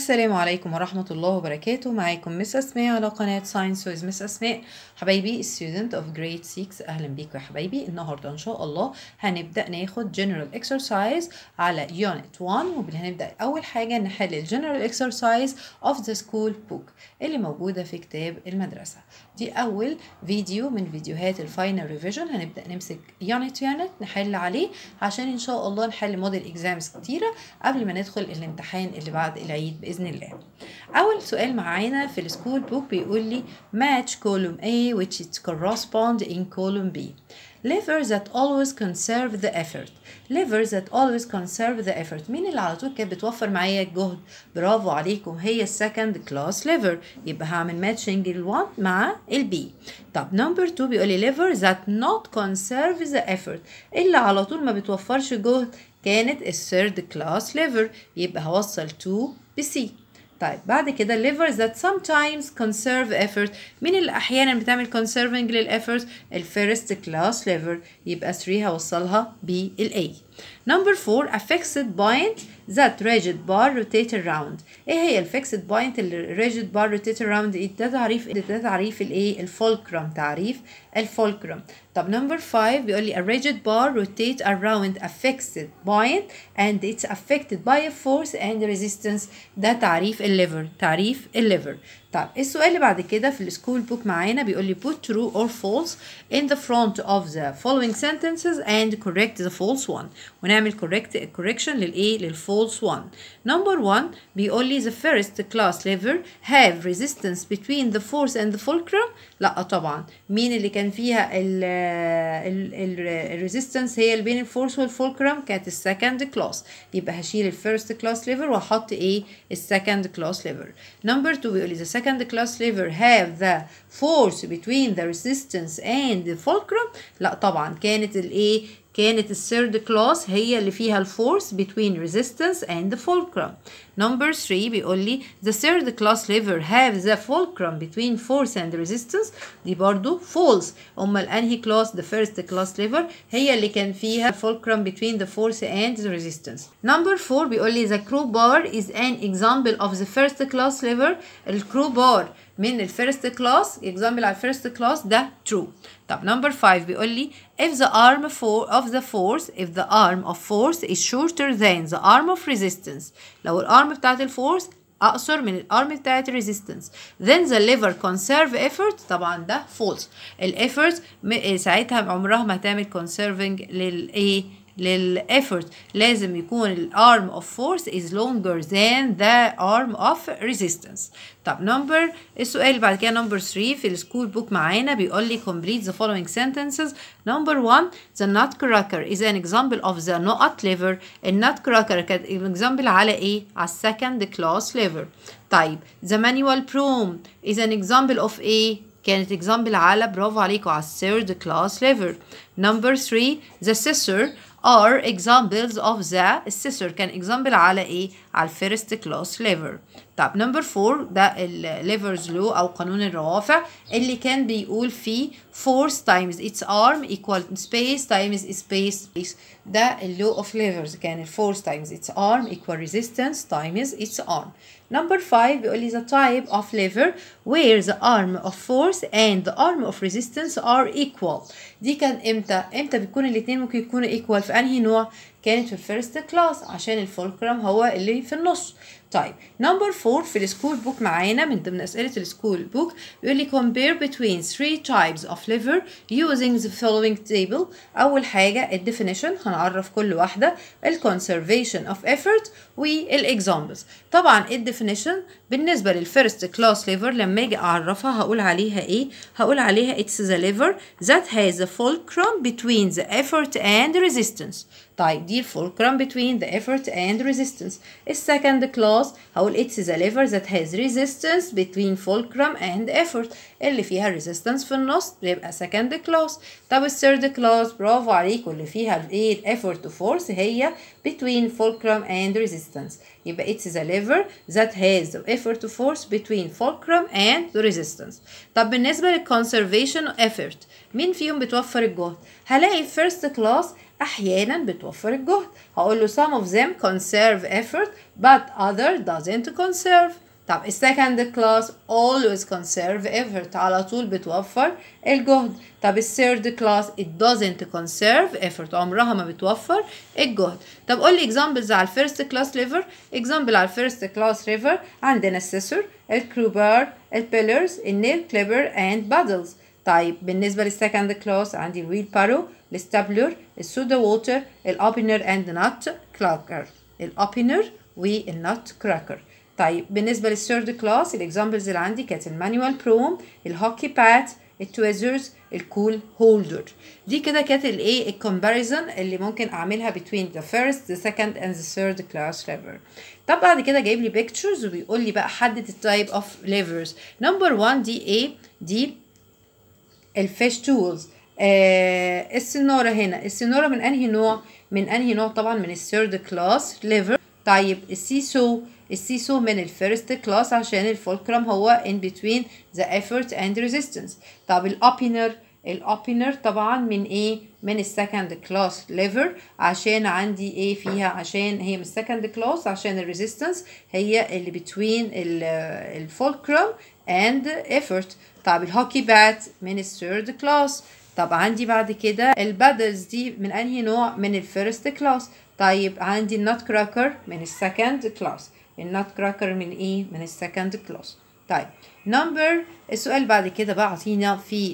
السلام عليكم ورحمة الله وبركاته معاكم مس أسماء على قناة ساينس ويز مس أسماء حبايبي student of grade 6 أهلا بيكم يا حبايبي النهاردة إن شاء الله هنبدأ ناخد general exercise على unit 1 وهنبدأ أول حاجة نحل ال general exercise of the school book اللي موجودة في كتاب المدرسة دي أول فيديو من فيديوهات الفاينل ريفيجن هنبدأ نمسك unit unit نحل عليه عشان إن شاء الله نحل موديل اكزامز كتيرة قبل ما ندخل الامتحان اللي بعد العيد بإذن الله أول سؤال معانا في السكول بوك بيقول لي match column A which it correspond in column B Lever that always conserve the effort Lever that always conserve the effort مين اللي على طول كانت بتوفر معايا الجهد برافو عليكم هي السكند كلاس ليفر يبقى هعمل ماتشنج ال1 مع البي طب نمبر 2 بيقول لي lever that not conserve the effort اللي على طول ما بتوفرش جهد كانت الثيرد كلاس ليفر يبقى هوصل 2 بسي طيب بعد كده levers that sometimes conserve effort مين اللي احيانا بتعمل conserving للeffort الفيرست كلاس lever يبقى 3 هوصلها بالاي نمبر 4 a fixed point that rigid bar rotate around ايه هي الفيكسد بوينت اللي rigid bar rotate around ده تعريف ده تعريف الايه الفولكرم تعريف الفولكرم طب نمبر 5 بيقول لي a rigid bar rotate around a fixed point and it's affected by a force and resistance ده تعريف الليفر تعريف الليفر طب السؤال اللي بعد كده في السكول بوك معانا بيقول لي put true or false in the front of the following sentences and correct the false one ونعمل correct correction للايه للفولس one number one بيقول لي the first class lever have resistance between the force and the fulcrum لا طبعا مين اللي كان فيها ال ال الريزيستنس هي اللي بين الفورس والفولكرم كانت السكند كلاس يبقى هشيل الفيرست كلاس ليفر واحط ايه السكند كلاس ليفر نمبر 2 بيقول لي the second class lever have the force between the resistance and the fulcrum لا طبعا كانت الايه كانت الثيرد كلاس هي اللي فيها الفورس between resistance and the fulcrum number 3 بيقول لي the third class lever have the fulcrum between force and resistance دي برضو false امال انهي كلاس the first class lever هي اللي كان فيها fulcrum between the force and the resistance number 4 بيقول لي the crowbar is an example of the first class lever الكروبار من الفيرست كلاس اكزامبل على الفيرست كلاس ده true طب نمبر 5 بيقول لي if the arm for of the force if the arm of force is shorter than the arm of resistance لو الارم بتاعت الفورس اقصر من الارم بتاعت الريزيستنس then the lever conserve effort طبعا ده false الافورت ساعتها عمرها ما هتعمل conserving للايه للeffort لازم يكون الارم of force is longer than the arm of resistance طب نمبر السؤال اللي بعد كده نمبر 3 في السكول بوك معانا بيقول لي complete the following sentences number 1 the nutcracker is an example of the nut lever النutcracker كانت example على ايه على السكند كلاس lever طيب the manual broom is an example of ايه كانت example على برافو عليكم على الثيرد كلاس lever number 3 the scissor are examples of the السيسور كان example على ايه على الفيرست كلاس ليفر طب نمبر 4 ده الليفرز لو او قانون الروافع اللي كان بيقول فيه force times its arm equal space times space ده اللو اوف ليفرز كان الفورس times its arm equal resistance times its arm number 5 بيقول لي the type of lever where the arm of force and the arm of resistance are equal دي كان امتى امتى بيكون الاثنين ممكن يكونوا equal في انهي نوع كانت في الفيرست كلاس عشان الفولكرم هو اللي في النص طيب نمبر 4 في السكول بوك معانا من ضمن اسئله السكول بوك بيقول لي compare between three types of liver using the following table اول حاجه الديفينيشن هنعرف كل واحده الكونسرفيشن اوف effort والاكزامبلز طبعا الديفينيشن بالنسبه للفيرست كلاس ليفر لما اجي اعرفها هقول عليها ايه هقول عليها it's the liver that has a fulcrum between the effort and resistance طيب دي الفولكرم between the effort and resistance السكند كلاس هقول it's the lever that has resistance between fulcrum and effort اللي فيها resistance في النص بيبقى second class طب الثيرد كلاس برافو عليكم اللي فيها الايه الافورت فورس هي between fulcrum and resistance يبقى it's the lever that has the effort force between fulcrum and the resistance طب بالنسبة للconservation effort مين فيهم بتوفر الجهد هلاقي first class احيانا بتوفر الجهد هقول له some of them conserve effort but other doesn't conserve طب السكند كلاس always conserve effort على طول بتوفر الجهد طب الثيرد كلاس it doesn't conserve effort عمرها ما بتوفر الجهد طب قول لي examples على الفيرست كلاس ليفر example على الفيرست كلاس ليفر عندنا السيسور الكروبار البيلرز النيل كليبر اند بادلز طيب بالنسبة للسكند كلاس عندي الويل بارو الستابلر السودا ووتر الابينر اند نوت كراكر الابينر والنوت كراكر طيب بالنسبة للثيرد كلاس الاكزامبلز اللي عندي كانت المانيوال بروم الهوكي بات التويزرز الكول هولدر دي كده كانت الايه الكومباريزون اللي ممكن اعملها between the first the second and the third class lever طب بعد كده جايب لي pictures وبيقول لي بقى حدد التايب اوف levers نمبر 1 دي ايه دي الفيش تولز آه السنارة هنا السنارة من انهي نوع من انهي نوع طبعا من الثيرد كلاس ليفر طيب السيسو السيسو من الفيرست كلاس عشان الفولكرم هو in between the effort and resistance طب الابينر الابينر طبعا من ايه من السكند كلاس ليفر عشان عندي ايه فيها عشان هي من السكند كلاس عشان الريزيستنس هي اللي between الفولكرم and effort طب الهوكي بات من الثيرد كلاس طب عندي بعد كده البادلز دي من انهي نوع من الفيرست كلاس طيب عندي النوت كراكر من السكند كلاس النوت كراكر من ايه من السكند كلاس طيب نمبر السؤال بعد كده بقى عطينا في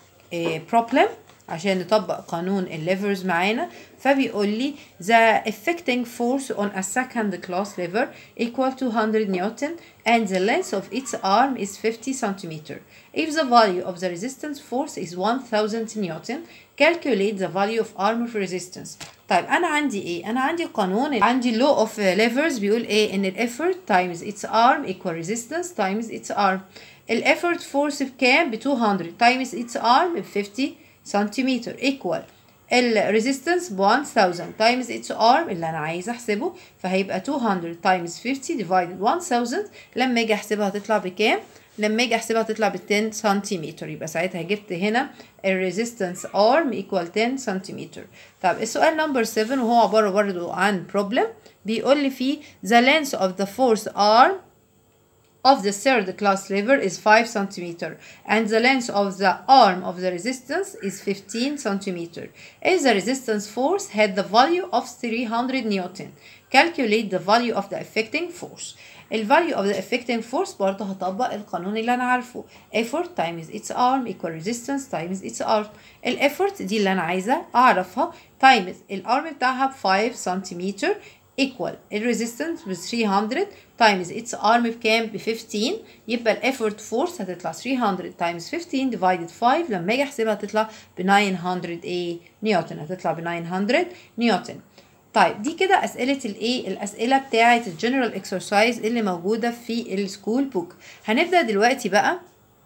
بروبلم عشان نطبق قانون الليفرز معانا فبيقول لي the affecting force on a second class lever equal to 100 newton and the length of its arm is 50 centimeter. If the value of the resistance force is 1000 newton, calculate the value of arm of resistance. طيب انا عندي ايه انا عندي قانون عندي law of levers بيقول ايه ان الeffort times its arm equal resistance times its arm الeffort force بكام ب 200 times its arm ب 50 سنتيمتر equal الريزيستنس ب 1000 times its arm اللي انا عايزه احسبه فهيبقى 200 times 50 divided 1000 لما اجي احسبها هتطلع بكام لما اجي احسبها تطلع ب 10 سنتيمتر يبقى ساعتها جبت هنا الريزيستنس ارم ايكوال 10 سنتيمتر طب السؤال نمبر 7 وهو عباره برضو عن بروبلم بيقول لي فيه the length of the fourth arm of the third class lever is 5 centimeter and the length of the arm of the resistance is 15 centimeter. If the resistance force had the value of 300 newton, calculate the value of the affecting force. ال value of the affecting force برضه هطبق القانون اللي انا عارفه effort times its arm equal resistance times its arm ال effort دي اللي انا عايزه اعرفها times الارم بتاعها ب 5 سنتيمتر equal الريزيستنس ب 300 times its arm بكام ب 15 يبقى الافورت فورس هتطلع 300 times 15 divided 5 لما اجي احسبها هتطلع ب 900 ايه نيوتن هتطلع ب 900 نيوتن طيب دي كده اسئله الايه الاسئله بتاعه الجنرال اكسرسايز اللي موجوده في السكول بوك هنبدا دلوقتي بقى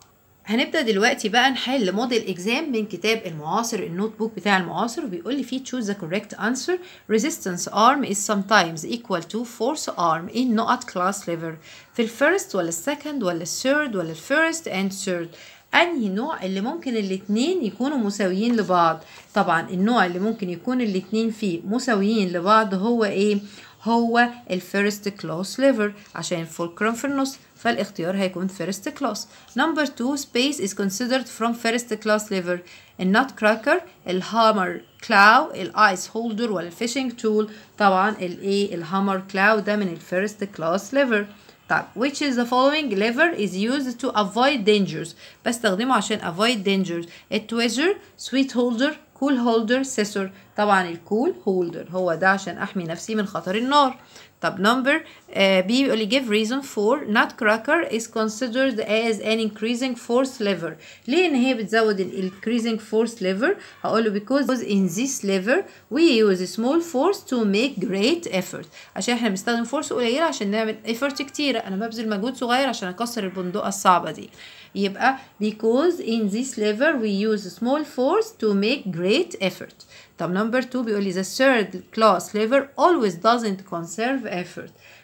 هنبدا دلوقتي بقى نحل موديل اكزام من كتاب المعاصر النوت بوك بتاع المعاصر وبيقول لي فيه choose the correct answer resistance arm is sometimes equal to force arm in not class lever في الفيرست ولا السكند ولا الثيرد ولا الفيرست and third انهي نوع اللي ممكن الاتنين يكونوا مساويين لبعض طبعا النوع اللي ممكن يكون الاتنين فيه مساويين لبعض هو ايه هو الفيرست كلاس ليفر عشان الفولكرم في النص فالاختيار هيكون first class. Number two, space is considered from first class lever. النوت كراكر الهامر كلاو الايس هولدر ولا الفيشنج تول طبعا الايه الهامر كلاو ده من الفيرست كلاس ليفر طيب which is the following lever is used to avoid dangers بستخدمه عشان avoid dangers التويزر سويت هولدر كول هولدر سيسور طبعا الكول هولدر هو ده عشان احمي نفسي من خطر النار طب نمبر بي بيقول لي give reason for nutcracker is considered as an increasing force lever ليه ان هي بتزود ال increasing force lever هقول له because in this lever we use small force to make great effort عشان احنا بنستخدم فورس قليله عشان نعمل effort كتيره انا ببذل مجهود صغير عشان اكسر البندقه الصعبه دي يبقى because in this lever we use small force to make great effort طب number two بيقول لي the third class lever always doesn't conserve effort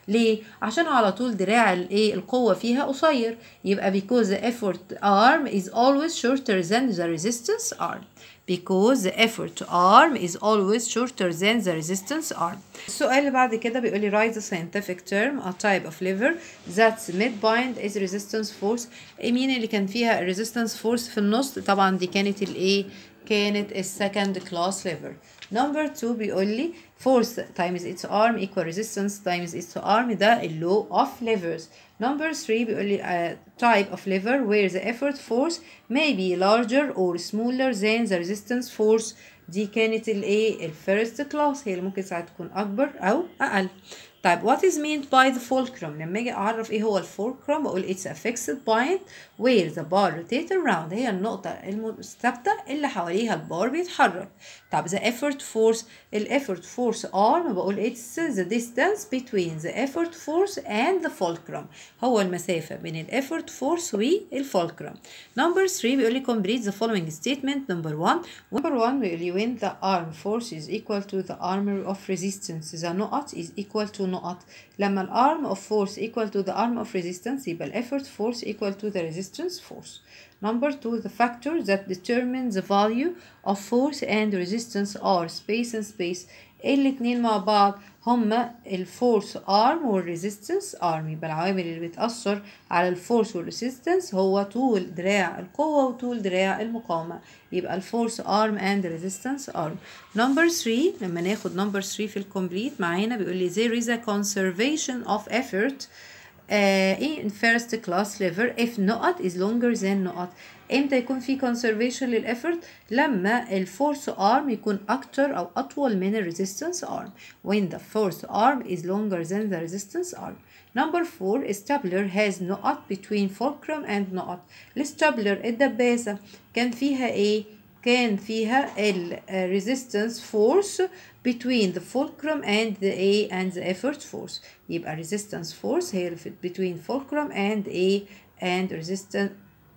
ليه عشان على طول دراع الايه القوه فيها قصير يبقى because the effort arm is always shorter than the resistance arm because the effort arm is always shorter than the resistance arm. السؤال اللي بعد كده بيقول لي write the scientific term a type of lever that's midpoint is resistance force مين اللي كان فيها resistance force في النص طبعا دي كانت الايه كانت السكند كلاس ليفر نمبر 2 بيقول لي force times its arm equal resistance times its arm ده اللو of levers number 3 بيقول لي uh, type of lever where the effort force may be larger or smaller than the resistance force دي كانت الايه الفيرست كلاس هي اللي ممكن ساعات تكون اكبر او اقل طيب what is meant by the fulcrum لما اجي اعرف ايه هو الفولكرم بقول it's a fixed point where the bar rotates around هي النقطة الثابتة اللي حواليها البار بيتحرك طب the effort force ال effort force arm بقول it's the distance between the effort force and the fulcrum هو المسافة بين ال effort force والفولكرم number 3 بيقول لي complete the following statement number 1 number 1 بيقول لي when the arm force is equal to the armor of resistance the نقط is equal to نقط لما ال arm of force equal to the arm of resistance يبقى ال effort force equal to the resistance force number two the factors that determine the value of force and resistance are space and space الاتنين مع بعض هما الفورس ارم والريزيستنس ارم يبقى العوامل اللي بتأثر على الفورس والريزيستنس هو طول دراع القوة وطول دراع المقاومة يبقى الفورس ارم اند ريزيستنس ارم نمبر 3 لما ناخد نمبر 3 في الكومبليت معانا بيقول لي there is a conservation of effort uh, in first class lever if نقط is longer than نقط امتى يكون في conservation للeffort لما الفورس arm يكون اكتر او اطول من الريزيستنس arm when the force arm is longer than the resistance arm number 4 stapler has نقط between fulcrum and نقط الستابلر الدباسة كان فيها ايه كان فيها ال resistance force between the fulcrum and the A and the effort force يبقى resistance force هي اللي between fulcrum and A and resistance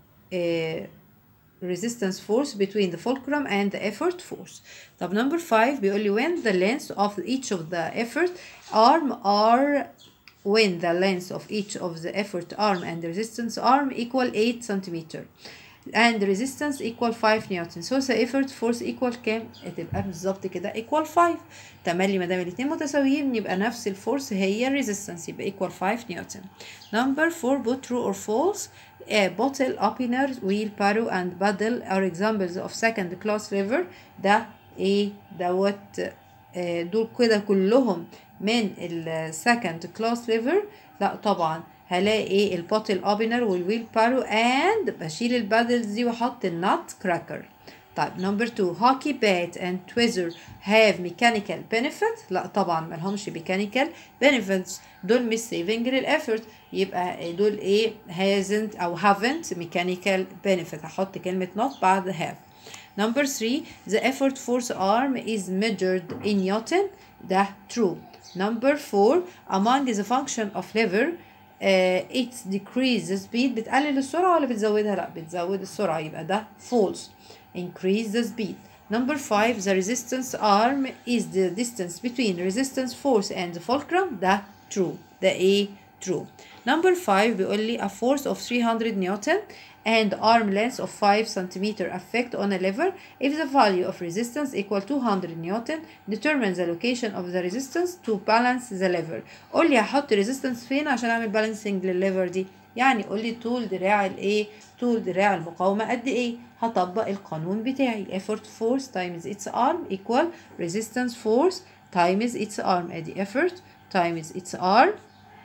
uh, resistance force between the fulcrum and the effort force طب number 5 بيقول لي when the length of each of the effort arm are when the length of each of the effort arm and the resistance arm equal 8 centimeter and resistance equal 5 نيوتن so the effort force equal كام؟ هتبقى بالظبط كده equal 5 تملي ما دام الاتنين متساويين يبقى نفس الفورس هي الريزيستنس يبقى equal 5 نيوتن number 4 both true or false a bottle opener wheelbarrow and paddle are examples of second class lever ده ايه دوت آه دول كده كلهم من ال second class lever لا طبعا هلاقي ايه البوتل اوبنر والويل بارو اند بشيل البادلز دي واحط النات كراكر طيب نمبر 2 هوكي بات اند تويزر هاف ميكانيكال بنفيت لا طبعا ملهمش ميكانيكال بنفيتس دول مش سيفنج للافورت يبقى دول ايه هازنت او هافنت ميكانيكال بنفيت هحط كلمه نوت بعد هاف نمبر 3 the effort force arm is measured in newton ده true number 4 among the function of lever uh, it decrease the speed بتقلل السرعة ولا بتزودها؟ لا بتزود السرعة يبقى ده false increase the speed number 5 the resistance arm is the distance between resistance force and the fulcrum ده true ده A true number 5 بيقول لي a force of 300 newton and arm length of 5 centimeter effect on a lever if the value of resistance equal 200 newton determine the location of the resistance to balance the lever قول لي هحط resistance فين عشان اعمل balancing للليفر دي يعني قول لي طول دراع الايه طول دراع المقاومة قد ايه هطبق القانون بتاعي effort force times its arm equal resistance force times its arm ادي effort times its arm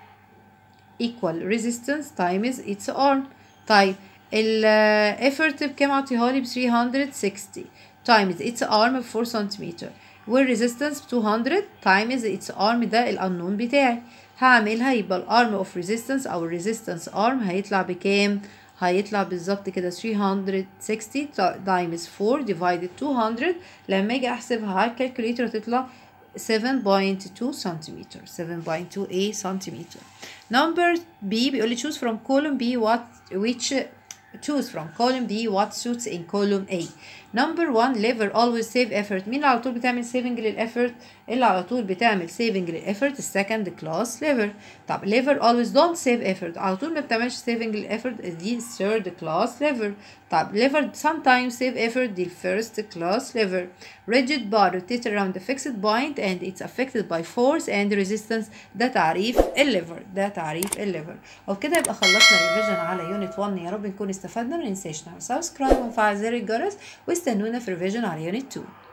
equal resistance times its arm طيب ال effort بكام عطيها لي ب 360 times its arm ب 4 سنتيمتر والresistance ب 200 times its arm ده القانون بتاعي هعملها يبقى الارم اوف ريزيستنس او الريزيستنس ارم هيطلع بكام هيطلع بالظبط كده 360 times 4 divided 200 لما اجي احسبها على الكالكوليتر هتطلع 7.2 سنتيمتر 7.2 سنتيمتر number B بيقول لي choose from column B what which choose from column B what suits in column A نمبر 1 liver always save effort مين اللي على طول بتعمل saving للeffort اللي على طول بتعمل saving للeffort السكند كلاس liver طب liver always don't save effort على طول ما بتعملش saving للeffort دي third class liver طب liver sometimes save effort دي first class liver rigid bar rotate around a fixed point and it's affected by force and resistance ده تعريف الليفر ده تعريف الليفر وبكده يبقى خلصنا الريفيجن على يونت 1 يا رب نكون استفدنا ما ننساش نعمل سبسكرايب ونفعل زر الجرس واستنونا في ريفيجن على يونت 2